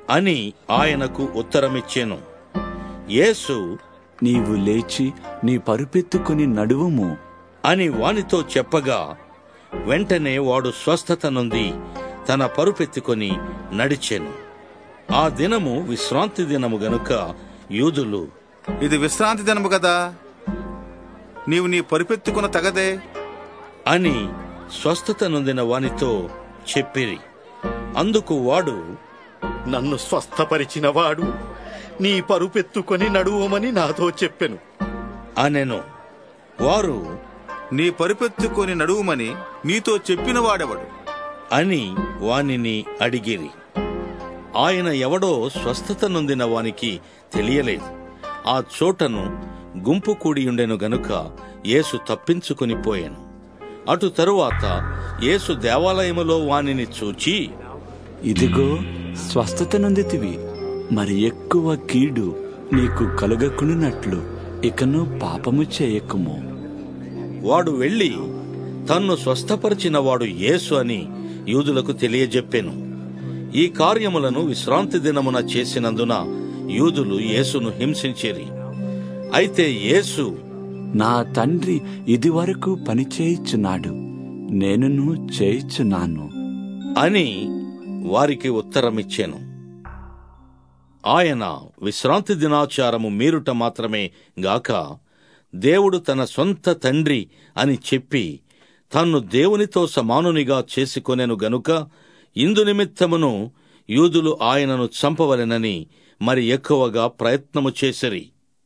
అని ఆయనకు ఉత్తరమిచ్చెను యేసు నీవు లేచి నీ పరుపెత్తుకుని నడువుము అని వానితో చెప్పగా వెంటనే వాడు స్వస్థత నొంది తన పరుపెత్తుకొని నడిచెను ఆ దినము విశ్రాంతి దినము గనుక యూదులు ఇది విశ్రాంతి దినము కదా నీవు నీ పరుపెత్తుకున్న తగదే అని స్వస్థత నొందిన వానితో చెప్పిరి అందుకు వాడు నన్ను స్వస్థపరిచిన వాడు నీ పరుపెత్తుకొని నడువమని నాతో చెప్పెను అనెను వారు నీ పరుపెత్తుకొని నడువుమని నీతో చెప్పిన వాడెవడు అని వానిని అడిగిరి ఆయన ఎవడో స్వస్థత నొందిన వానికి తెలియలేదు ఆ చోటను గుంపు కూడియుండెను గనుక యేసు తప్పించుకుని పోయాను అటు తరువాత యేసు దేవాలయములో వానిని చూచి ఇదిగో స్వస్థత నొందితివి మరి ఎక్కువ కీడు నీకు కలుగకునున్నట్లు ఇకను పాపము చేయకుము వాడు వెళ్లి తన్ను స్వస్థపరిచిన వాడు యేసు అని యూదులకు తెలియజెప్పెను ఈ కార్యములను విశ్రాంతి దినమున చేసినందున యూదులు యేసును హింసించిరి అయితే యేసు నా తండ్రి ఇదివరకు పని చేయుచున్నాడు నేనును చేయుచున్నాను అని వారికి ఉత్తరమిచ్చెను ఆయన విశ్రాంతి దినాచారము మీరుట మాత్రమే గాక దేవుడు తన సొంత తండ్రి అని చెప్పి తన్ను దేవునితో సమానునిగా చేసుకొనెను గనుక ఇందు నిమిత్తమును యూదులు ఆయనను చంపవలెనని మరి ఎక్కువగా ప్రయత్నము చేసిరి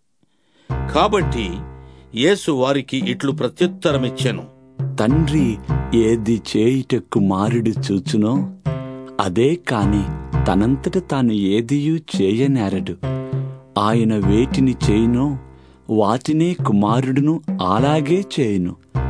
కాబట్టి యేసు వారికి ఇట్లు ప్రత్యుత్తరమిచ్చెను తండ్రి ఏది చేయుట కుమారుడు చూచునో అదే కాని తనంతట తాను ఏదియూ చేయనేరడు ఆయన వేటిని చేయునో వాటినే కుమారుడును అలాగే చేయును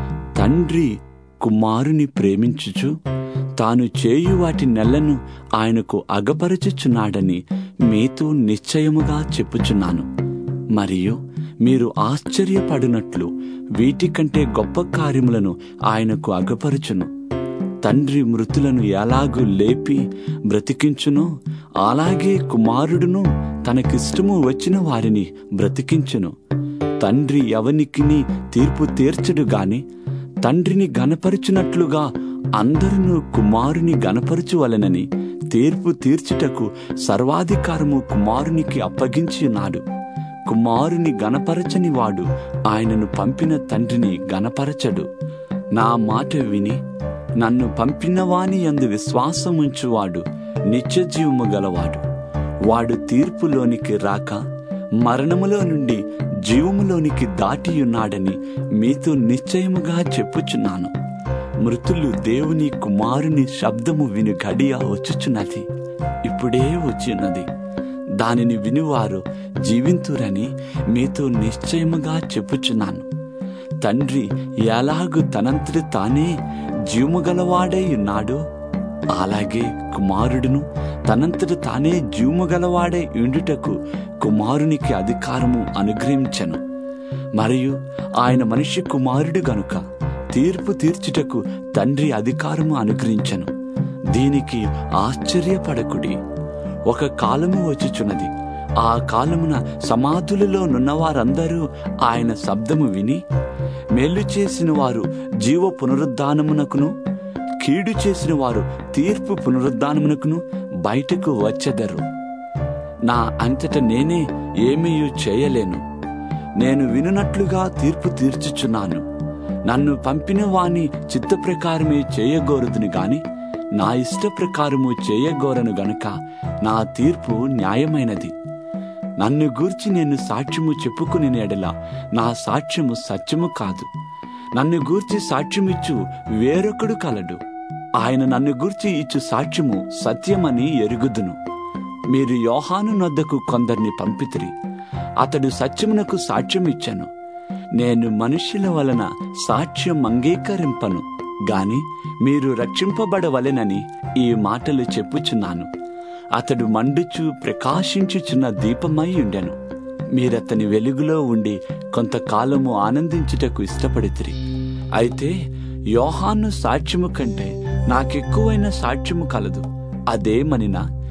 తండ్రి కుమారుని ప్రేమించుచు తాను చేయు వాటి నెలను ఆయనకు అగపరచుచున్నాడని మీతో నిశ్చయముగా చెప్పుచున్నాను మరియు మీరు ఆశ్చర్యపడినట్లు వీటికంటే గొప్ప కార్యములను ఆయనకు అగపరచును తండ్రి మృతులను ఎలాగూ లేపి బ్రతికించునో అలాగే కుమారుడును తనకిష్టము వచ్చిన వారిని బ్రతికించును తండ్రి ఎవనికిని తీర్పు తీర్చడు గాని తండ్రిని గనపరచునట్లుగా అందరును కుమారుని గనపరచువలనని తీర్పు తీర్చుటకు సర్వాధికారము కుమారునికి అప్పగించి ఉన్నాడు కుమారుని గనపరచని వాడు ఆయనను పంపిన తండ్రిని గనపరచడు నా మాట విని నన్ను పంపిన వాని యందు విశ్వాసముంచువాడు నిత్యజీవము గలవాడు వాడు తీర్పులోనికి రాక మరణములో నుండి జీవములోనికి దాటియున్నాడని మీతో నిశ్చయముగా చెప్పుచున్నాను మృతులు దేవుని కుమారుని శబ్దము విని గడియ వచ్చుచున్నది ఇప్పుడే వచ్చినది దానిని వినివారు జీవింతురని మీతో నిశ్చయముగా చెప్పుచున్నాను తండ్రి ఎలాగు తనంతటి తానే జీవముగలవాడై ఉన్నాడో అలాగే కుమారుడును తనంతట తానే జీవముగలవాడై ఉండుటకు కుమారునికి అధికారము అనుగ్రహించను మరియు ఆయన మనిషి కుమారుడు గనుక తీర్పు తీర్చుటకు తండ్రి అధికారము అనుగ్రహించను దీనికి ఆశ్చర్యపడకుడి ఒక కాలము వచ్చుచున్నది ఆ కాలమున సమాధులలో నున్నవారందరూ ఆయన శబ్దము విని మేలు చేసిన వారు జీవ పునరుద్ధానమునకును కీడు చేసిన వారు తీర్పు పునరుద్ధానమునకును బయటకు వచ్చెదరు నా అంతట నేనే ఏమీ చేయలేను నేను వినునట్లుగా తీర్పు తీర్చుచున్నాను నన్ను పంపిన వాని చిత్త ప్రకారమే చేయగోరుదును గాని నా ఇష్ట ప్రకారము చేయగోరను గనుక నా తీర్పు న్యాయమైనది నన్ను గూర్చి నేను సాక్ష్యము చెప్పుకుని నేడలా నా సాక్ష్యము సత్యము కాదు నన్ను గూర్చి సాక్ష్యమిచ్చు వేరొకడు కలడు ఆయన నన్ను గూర్చి ఇచ్చు సాక్ష్యము సత్యమని ఎరుగుదును మీరు యోహాను నొద్దకు కొందరిని పంపితిరి అతడు సత్యమునకు సాక్ష్యమిచ్చాను నేను మనుష్యుల వలన సాక్ష్యం అంగీకరింపను గాని మీరు రక్షింపబడవలెనని ఈ మాటలు చెప్పుచున్నాను అతడు మండుచు ప్రకాశించుచున్న దీపమై ఉండెను మీరతని వెలుగులో ఉండి కొంతకాలము ఆనందించుటకు ఇష్టపడితిరి అయితే యోహాను సాక్ష్యము కంటే నాకెక్కువైన సాక్ష్యము కలదు అదేమనినా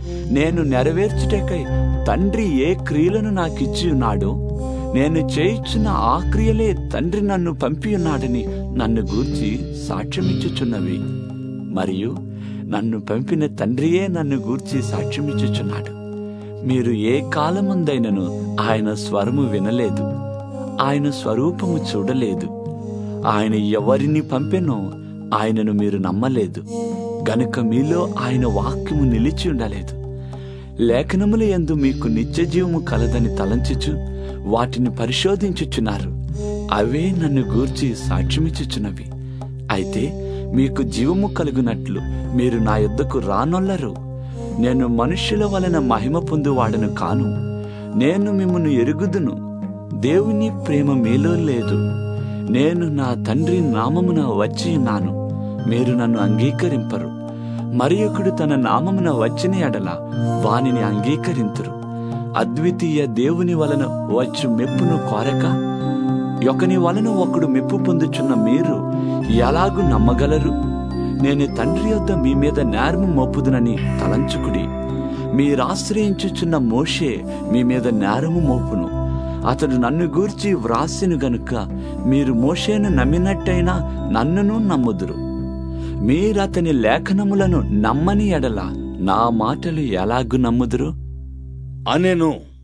నేను నెరవేర్చుటకై తండ్రి ఏ క్రియలను నాకిచ్చి ఉన్నాడో నేను చేయించిన ఆ క్రియలే తండ్రి నన్ను పంపి ఉన్నాడని నన్ను గూర్చి సాక్ష్యమిచ్చుచున్నవి మరియు నన్ను పంపిన తండ్రియే నన్ను గూర్చి సాక్ష్యమిచ్చుచున్నాడు మీరు ఏ కాలముందైనను ఆయన స్వరము వినలేదు ఆయన స్వరూపము చూడలేదు ఆయన ఎవరిని పంపెనో ఆయనను మీరు నమ్మలేదు గనుక మీలో ఆయన వాక్యము నిలిచి ఉండలేదు లేఖనముల యందు మీకు నిత్య జీవము కలదని తలంచుచు వాటిని పరిశోధించుచున్నారు అవే నన్ను గూర్చి సాక్ష్యమిచ్చుచున్నవి అయితే మీకు జీవము కలుగునట్లు మీరు నా యొద్దకు రానొల్లరు నేను మనుష్యుల వలన మహిమ పొందువాడను కాను నేను మిమ్మల్ని ఎరుగుదును దేవుని ప్రేమ మీలో లేదు నేను నా తండ్రి నామమున వచ్చి ఉన్నాను మీరు నన్ను అంగీకరింపరు మరి ఒకడు తన నామమున వచ్చిన ఎడల వానిని అంగీకరింతురు అద్వితీయ దేవుని వలన వచ్చు మెప్పును కోరక ఒకని వలన ఒకడు మెప్పు పొందుచున్న మీరు ఎలాగు నమ్మగలరు నేను తండ్రి యొద్ద మీ మీద నేరము మోపుదునని తలంచుకుడి మీరాశ్రయించుచున్న మోషే మీ మీద నేరము మోపును అతడు నన్ను గూర్చి వ్రాసిను గనుక మీరు మోషేను నమ్మినట్టయినా నన్నును నమ్ముదురు మీరతని లేఖనములను నమ్మని ఎడల నా మాటలు ఎలాగు నమ్ముదురు అనెను